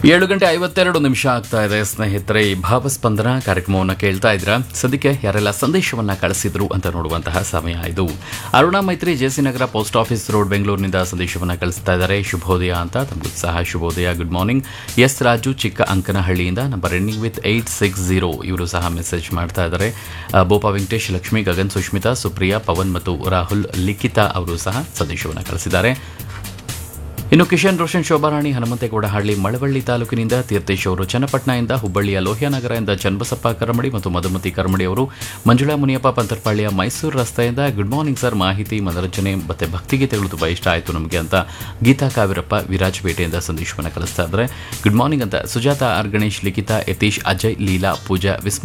ಏಳು ಗಂಟೆ ಐವತ್ತೆರಡು ನಿಮಿಷ ಆಗ್ತಾ ಇದೆ ಸ್ನೇಹಿತರೆ ಈ ಭಾವಸ್ಪಂದನ ಕಾರ್ಯಕ್ರಮವನ್ನು ಕೇಳ್ತಾ ಇದ್ರ ಸದ್ಯಕ್ಕೆ ಯಾರೆಲ್ಲ ಸಂದೇಶವನ್ನ ಕಳಿಸಿದ್ರು ಅಂತ ನೋಡುವಂತಹ ಸಮಯ ಇದು Aruna Maitri JC Nagar post office road ಬೆಂಗಳೂರಿನಿಂದ ಸಂದೇಶವನ್ನ ಕಳಿಸ್ತಾ ಇದ್ದಾರೆ ಶುಭೋದಯ ಅಂತ ತಮಗೂ ಸಹ ಶುಭೋದಯ ಗುಡ್ ಮಾರ್ನಿಂಗ್ ಎಸ್ ರಾಜು ಚಿಕ್ಕ ಅಂಕನಹಳ್ಳಿಯಿಂದ number ending with eight six zero ಇವರು ಸಹ ಮೆಸೇಜ್ ಮಾಡ್ತಾ ಇದ್ದಾರೆ ಆ, ಬೋಪಾ ವೆಂಕಟೇಶ್ ಲಕ್ಷ್ಮಿ ಗಗನ್ ಸುಷ್ಮಿತಾ ಸುಪ್ರಿಯಾ ಪವನ್ ಮತ್ತು ರಾಹುಲ್ ಲಿಖಿತಾ ಅವರು ಸಹ ಸಂದೇಶವನ್ನು ಕಳಿಸಿದ್ದಾರೆ ಇನ್ನು ಕಿಶನ್ ರೋಷನ್ ಶೋಭಾರಾಣಿ ಹನುಮಂತೇಗೌಡ ಹಳ್ಳಿ ಮಳವಳ್ಳಿ ತಾಲೂಕಿನಿಂದ ತೀರ್ಥೇಶ್ ಅವರು ಚನ್ನಪಟ್ಟಣದಿಂದ ಹುಬ್ಬಳ್ಳಿಯ ಲೋಹಿಯಾನಗರದಿಂದ ಚನ್ನಬಸಪ್ಪ ಕರಮಡಿ ಮತ್ತು ಮಧುಮತಿ ಕರಮಡಿ ಅವರು ಮಂಜುಳಾ ಮುನಿಯಪ್ಪ ಪಂತರ್ಪಾಳ್ಯ ಮೈಸೂರು ರಸ್ತೆಯಿಂದ ಗುಡ್ ಮಾರ್ನಿಂಗ್ ಸರ್ ಮಾಹಿತಿ ಮನರಂಜನೆ ಮತ್ತೆ ಭಕ್ತಿಗೀತೆಗಳು ತುಂಬ ಇಷ್ಟ ಆಯಿತು ನಮಗೆ ಅಂತ ಗೀತಾ ಕಾವಿರಪ್ಪ ವಿರಾಜಪೇಟೆಯಿಂದ ಸಂದೇಶವನ್ನು ಕಳಿಸ್ತಾ ಇದ್ದಾರೆ ಗುಡ್ ಮಾರ್ನಿಂಗ್ ಅಂತ ಸುಜಾತ ಆರ್ ಗಣೇಶ್ ಲಿಖಿತಾ ಯತೀಶ್ ಅಜಯ್ ಲೀಲಾ ಪೂಜಾ ವಿಸ್ಮಯ